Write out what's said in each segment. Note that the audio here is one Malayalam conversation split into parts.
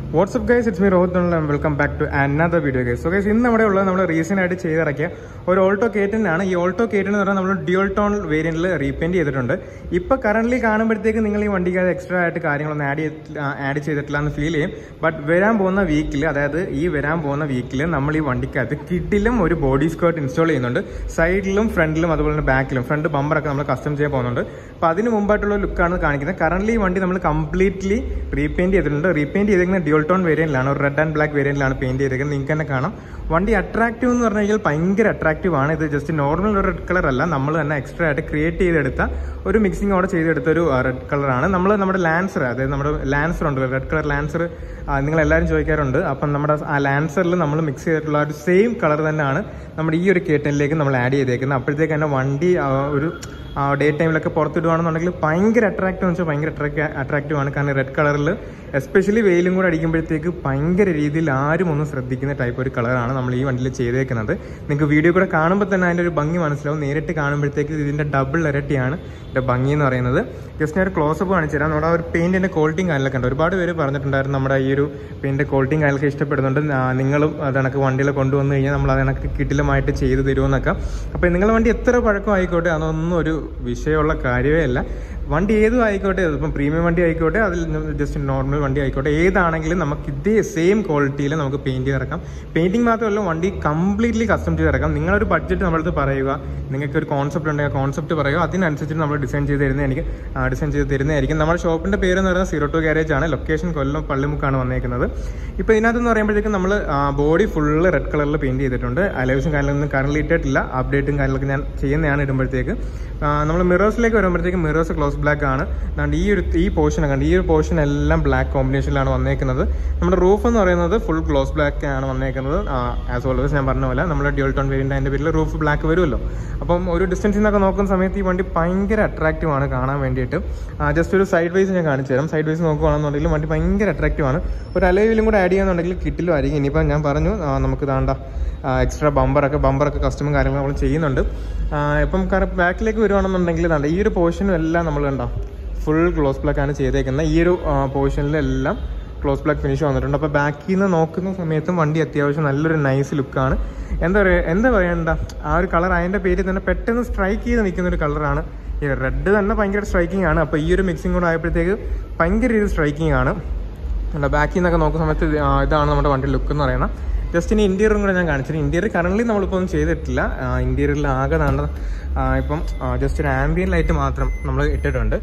WhatsApp guys it's me Rohit welcome back to another video guys so guys ഇന്ന് നമ്മുടെ ഉള്ളത് നമ്മൾ റീസെന്റ് ആയിട്ട് ചെയ്തിറക്കിയ ഒരു ഓൾട്ടോ കേറ്റനാണ് ഈ ഓൾട്ടോ കേറ്റൻ എന്ന് പറഞ്ഞാൽ നമ്മൾ ഡ്യുവൽ ടോൺ വേരിയന്റിൽ റീപെയിന്റ് ചെയ്തിട്ടുണ്ട് ഇപ്പൊ കറന്റ് കാണുമ്പോഴത്തേക്ക് നിങ്ങൾ ഈ വണ്ടിക്ക് അത് എക്സ്ട്രാ ആയിട്ട് കാര്യങ്ങളൊന്നും ആഡ് ആഡ് ചെയ്തിട്ടില്ല എന്ന് ഫീൽ ചെയ്യും ബട്ട് വരാൻ പോകുന്ന വീക്കിൽ അതായത് ഈ വരാൻ പോകുന്ന വീക്കിൽ നമ്മൾ ഈ വണ്ടിക്കകത്ത് കിഡിലും ഒരു ബോഡി സ്കേർട്ട് ഇൻസ്റ്റാൾ ചെയ്യുന്നുണ്ട് സൈഡിലും ഫ്രണ്ടിലും അതുപോലെ തന്നെ ബാക്കിലും ഫ്രണ്ട് ബമ്പറൊക്കെ നമ്മൾ കസ്റ്റം ചെയ്യാൻ പോകുന്നുണ്ട് അപ്പോൾ അതിന് മുമ്പായിട്ടുള്ള ലുക്കാണ് കാണിക്കുന്നത് കറന്റ് ഈ വണ്ടി നമ്മൾ കംപ്ലീറ്റ്ലി റീപെയിന്റ് ചെയ്തിട്ടുണ്ട് റീപെയിന്റ് ചെയ്തിരിക്കുന്ന ഡ്യുവൽ ടോൺ വേരിയന്റിലാണ് ഒരു റെഡ് ആൻഡ് ബ്ലാക്ക് വേരിയന്റിലാണ് പെയിന്റ് ചെയ്തിരിക്കുന്നത് നിങ്ങൾക്ക് തന്നെ കാണാം വണ്ടി അട്രാക്റ്റീവ് എന്ന് പറഞ്ഞു കഴിഞ്ഞാൽ ഭയങ്കര അട്രാക്റ്റീവ് ആണ് ഇത് ജസ്റ്റ് നോർമൽ ഒരു റെഡ് കളർ അല്ല നമ്മൾ തന്നെ എക്സ്ട്രാ ആയിട്ട് ക്രിയേറ്റ് ചെയ്തെടുത്ത ഒരു മിക്സിംഗ് അവിടെ ചെയ്തെടുത്ത ഒരു റെഡ് കളറാണ് നമ്മൾ നമ്മുടെ ലാൻസർ അതായത് നമ്മുടെ ലാൻസർ ഉണ്ടല്ലോ റെഡ് കളർ ലാൻസർ നിങ്ങൾ എല്ലാവരും ചോദിക്കാറുണ്ട് അപ്പം നമ്മുടെ ആ ലാൻസറിൽ നമ്മൾ മിക്സ് ചെയ്തിട്ടുള്ള ആ ഒരു സെയിം കളർ തന്നെയാണ് നമ്മുടെ ഈ ഒരു കേട്ടനിലേക്ക് നമ്മൾ ആഡ് ചെയ്തേക്കുന്നത് അപ്പോഴത്തേക്ക് തന്നെ വണ്ടി ആ, ഒരു ഡേ ടൈമിലൊക്കെ പുറത്തിടുവാണെന്നുണ്ടെങ്കിൽ ഭയങ്കര അട്രാക്റ്റീവ് എന്ന് വെച്ചാൽ ഭയങ്കര അട്രാക്റ്റീവ് ആണ് കാരണം റെഡ് കളറിൽ എസ്പെഷ്യലി വെയിലും കൂടെ അടിക്കുമ്പോഴത്തേക്ക് ഭയങ്കര രീതിയിൽ ആരും ഒന്നും ശ്രദ്ധിക്കുന്ന ടൈപ്പ് ഒരു കളറാണ് നമ്മൾ ഈ വണ്ടിയിൽ ചെയ്തേക്കുന്നത് നിങ്ങൾക്ക് വീഡിയോ കൂടെ കാണുമ്പോൾ തന്നെ അതിൻ്റെ ഒരു ഭംഗി മനസ്സിലാവും നേരിട്ട് കാണുമ്പോഴത്തേക്ക് ഇതിൻ്റെ ഡബിൾ ഇരട്ടിയാണ് ഇതിൻ്റെ ഭംഗി എന്ന് പറയുന്നത് ജസ്റ്റ് ഞാൻ ഒരു ക്ലോസപ്പ് കാണിച്ചു തരാം നമ്മുടെ ആ ഒരു പെയിൻറ്റിൻ്റെ ക്വാളിറ്റിയും കാര്യങ്ങളൊക്കെ ഉണ്ട് ഒരുപാട് പേര് പറഞ്ഞിട്ടുണ്ടായിരുന്നു നമ്മുടെ ഈ ഒരു പെയിൻറ്റിൻ്റെ ക്വാളിറ്റിയും കാര്യങ്ങളൊക്കെ ഇഷ്ടപ്പെടുന്നുണ്ട് ആ, നിങ്ങളും അത് കണക്ക് വണ്ടിയിൽ കൊണ്ടുവന്നു കഴിഞ്ഞാൽ നമ്മൾ അത് കണക്ക് കിട്ടിലുമായിട്ട് ചെയ്ത് തരുമെന്നൊക്കെ അപ്പോൾ നിങ്ങളുടെ വണ്ടി എത്ര പഴക്കം ആയിക്കോട്ടെ അതൊന്നും ഒരു വിഷയമുള്ള കാര്യമേ അല്ല വണ്ടി ഏതും ആയിക്കോട്ടെ അതിപ്പം പ്രീമിയം വണ്ടി ആയിക്കോട്ടെ അതിൽ ജസ്റ്റ് നോർമൽ വണ്ടി ആയിക്കോട്ടെ ഏതാണെങ്കിലും നമുക്ക് ഇതേ സെയിം ക്വാളിറ്റിയിൽ നമുക്ക് പെയിന്റ് ചെയ്തിറക്കാം പെയിന്റിംഗ് മാത്രമല്ല വണ്ടി കംപ്ലീറ്റ്ലി കസ്റ്റം ചെയ്തിറക്കാം നിങ്ങളൊരു ബഡ്ജറ്റ് നമ്മളടുത്ത് പറയുക നിങ്ങൾക്ക് ഒരു കോൺസെപ്റ്റ് ഉണ്ടെങ്കിൽ കോൺസെപ്റ്റ് പറയുക അതിനനുസരിച്ച് നമ്മൾ ഡിസൈൻ ചെയ്ത് തരുന്നതായിരിക്കും ഡിസൈൻ ചെയ്ത് തരുന്നതായിരിക്കും നമ്മുടെ ഷോപ്പിന്റെ പേര് എന്ന് പറയുന്നത് സീറോ ടു ഗാരേജ് ആണ് ലൊക്കേഷൻ കൊല്ലം പള്ളിമുക്കാണ് വന്നേക്കുന്നത് ഇപ്പോൾ ഇതിനകത്തെന്ന് പറയുമ്പോഴത്തേക്കും നമ്മൾ ബോഡി ഫുള്ള് റെഡ് കളറിൽ പെയിന്റ് ചെയ്തിട്ടുണ്ട് അലൈവ്സും കാര്യങ്ങളൊന്നും കറന്റ് ഇട്ടിട്ടില്ല അപ്ഡേറ്റും കാര്യങ്ങളൊക്കെ ഞാൻ ചെയ്യുന്നതാണ് ഇടുമ്പോഴത്തേക്ക് നമ്മൾ മിറേഴ്സിലേക്ക് വരുമ്പോഴത്തേക്ക് മിറേഴ്സ് ക്ലോസ് ബ്ലാക്ക് ആണ് അതുകൊണ്ട് ഈ ഒരു ഈ പോർഷൻ കണ്ട് ഈ ഒരു പോർഷൻ എല്ലാം ബ്ലാക്ക് കോമ്പിനേഷനിലാണ് വന്നേക്കുന്നത് നമ്മുടെ റൂഫ് എന്ന് പറയുന്നത് ഫുൾ ഗ്ലോസ് ബ്ലാക്ക് ആണ് വന്നേക്കുന്നത് ആസ് ഓൾവേസ് ഞാൻ പറഞ്ഞ പോലെ നമ്മുടെ ഡ്യുവൽ ടോൺ വേരിയൻ്റ് അതിൻ്റെ പേരിൽ റൂഫ് ബ്ലാക്ക് വരുമല്ലോ അപ്പം ഒരു ഡിസ്റ്റൻസിൽ നിന്നൊക്കെ നോക്കുന്ന സമയത്ത് ഈ വണ്ടി ഭയങ്കര അട്രാക്റ്റീവ് ആണ് കാണാൻ വേണ്ടിയിട്ട് ജസ്റ്റ് ഒരു സൈഡ് വൈസ് ഞാൻ കാണിച്ചു തരാം സൈഡ് വൈസ് നോക്കുകയാണെന്നുണ്ടെങ്കിൽ വണ്ടി ഭയങ്കര അട്രാക്റ്റീവ് ആണ് ഒരു അലവിലും കൂടെ ആഡ് ചെയ്യാന്നുണ്ടെങ്കിൽ കിട്ടിലും ആയിരിക്കും ഇനിയിപ്പോൾ ഞാൻ പറഞ്ഞു ആ, നമുക്ക് താണ്ട എക്സ്ട്രാ ബമ്പറൊക്കെ ബമ്പറൊക്കെ കസ്റ്റമും കാര്യങ്ങളും നമ്മൾ ചെയ്യുന്നുണ്ട് ആ, ഇപ്പം ബാക്കിലേക്ക് വരുവാണെന്നുണ്ടെങ്കിൽ താണ്ട ഈ ഒരു പോർഷനും എല്ലാം നമ്മൾ കണ്ടോ ഫുൾ ഗ്ലോസ് ബ്ലാക്ക് ആണ് ചെയ്തേക്കുന്നത് ഈ ഒരു പോർഷനിലെല്ലാം ക്ലോസ് ബ്ലാക്ക് ഫിനിഷ് വന്നിട്ടുണ്ട് അപ്പോൾ ബാക്കിൽ നിന്ന് നോക്കുന്ന സമയത്തും വണ്ടി അത്യാവശ്യം നല്ലൊരു നൈസ് ലുക്കാണ് എന്താ പറയുക എന്താ പറയണ്ട ആ ഒരു കളർ അതിൻ്റെ പേരിൽ തന്നെ പെട്ടെന്ന് സ്ട്രൈക്ക് ചെയ്ത് നിൽക്കുന്ന ഒരു കളറാണ് ഈ റെഡ് തന്നെ ഭയങ്കര സ്ട്രൈക്കിംഗ് ആണ് അപ്പോൾ ഈ ഒരു മിക്സിംഗ് കൂടെ ആയപ്പോഴത്തേക്ക് ഭയങ്കര രീതിയിൽ സ്ട്രൈക്കിംഗ് ആണ് നമ്മുടെ ബാക്കിൽ നിന്നൊക്കെ നോക്കുന്ന സമയത്ത് ഇത് ആ, ഇതാണ് നമ്മുടെ വണ്ടി ലുക്ക് എന്ന് പറയുന്നത് ജസ്റ്റ് ഇനി ഇന്റീരിയറും കൂടെ ഞാൻ കാണിച്ചിട്ട് ഇന്റീരിയർ കറന്റ് നമ്മളിപ്പോൾ ഒന്നും ചെയ്തിട്ടില്ല ഇന്റീരിയറിൽ ആകെ താണ്ട ആ, ഇപ്പം ജസ്റ്റ് ഒരു ആംബിയൻ ലൈറ്റ് മാത്രം നമ്മൾ ഇട്ടിട്ടുണ്ട്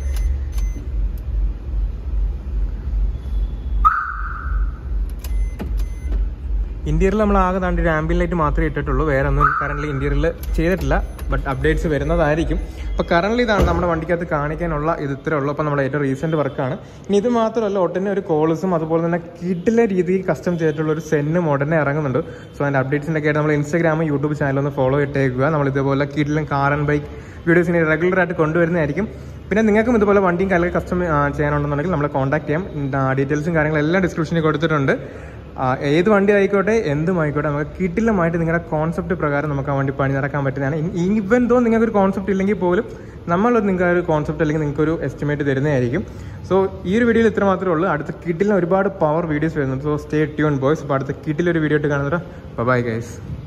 ഇന്റീരിയറിൽ നമ്മൾ ആകെ താണ്ടി ഒരു ആംബിയൻ ലൈറ്റ് മാത്രമേ ഇട്ടിട്ടുള്ളൂ വേറെ ഒന്നും കറന്റ് ഇന്റീരിയറിൽ ചെയ്തിട്ടില്ല ബട്ട് അപ്ഡേറ്റ്സ് വരുന്നതായിരിക്കും അപ്പോൾ കറന്റ് ഇതാണ് നമ്മുടെ വണ്ടിക്കകത്ത് കാണിക്കാനുള്ള ഇത് ഇത്രേ ഉള്ളൂ അപ്പോൾ നമ്മുടെ ഏറ്റവും റീസെന്റ് വർക്കാണ് ഇനി ഇത് മാത്രമല്ല ഒട്ടനെ ഒരു കോൾസും അതുപോലെ തന്നെ കിഡിലെ രീതിയിൽ കസ്റ്റം ചെയ്തിട്ടുള്ള ഒരു സെന്നും ഉടനെ ഇറങ്ങുന്നുണ്ട് സോ അതിന്റെ അപ്ഡേറ്റ്സിന്റെ ഒക്കെ ആയിട്ട് നമ്മൾ ഇൻസ്റ്റാഗ്രാമും യൂട്യൂബ് ചാനലും ഒന്ന് ഫോളോ ഇട്ടേക്കുക നമ്മൾ ഇതുപോലെ കിഡിലും കാർ ആൻഡ് ബൈക്ക് വീഡിയോസിന് റെഗുലർ ആയിട്ട് കൊണ്ടുവരുന്നതായിരിക്കും പിന്നെ നിങ്ങൾക്കും ഇതുപോലെ വണ്ടിയും കാര്യങ്ങൾ കസ്റ്റം ചെയ്യാനുണ്ടെന്നുണ്ടെങ്കിൽ നമ്മളെ കോൺടാക്ട് ചെയ്യാം ഡീറ്റെയിൽസും കാര്യങ്ങളും എല്ലാം ഡിസ്ക്രിപ്ഷനിൽ കൊടുത്തിട്ടുണ്ട് ആ, ഏത് വണ്ടി ആയിക്കോട്ടെ എന്തും ആയിക്കോട്ടെ നമുക്ക് കിട്ടിലുമായിട്ട് നിങ്ങളുടെ കോൺസെപ്റ്റ് പ്രകാരം നമുക്ക് ആ വണ്ടി പണി നടക്കാൻ പറ്റുന്നതാണ് ഈവൻ തോ നിങ്ങൾക്ക് ഒരു കോൺസെപ്റ്റ് ഇല്ലെങ്കിൽ പോലും നമ്മൾ നിങ്ങൾക്ക് ഒരു കോൺസെപ്റ്റ് അല്ലെങ്കിൽ നിങ്ങൾക്ക് ഒരു എസ്റ്റിമേറ്റ് തരുന്നതായിരിക്കും സോ ഈ ഒരു വീഡിയോയിൽ ഇത്ര മാത്രമേ ഉള്ളൂ അടുത്ത കിട്ടിലിന് ഒരുപാട് പവർ വീഡിയോസ് വരുന്നുണ്ട് സോ സ്റ്റേ ട്യൂൺ ബോയ്സ് അപ്പോൾ അടുത്ത കിട്ടിലൊരു വീഡിയോ ഇട്ട് കാണുന്നത് ബൈ ഗൈസ്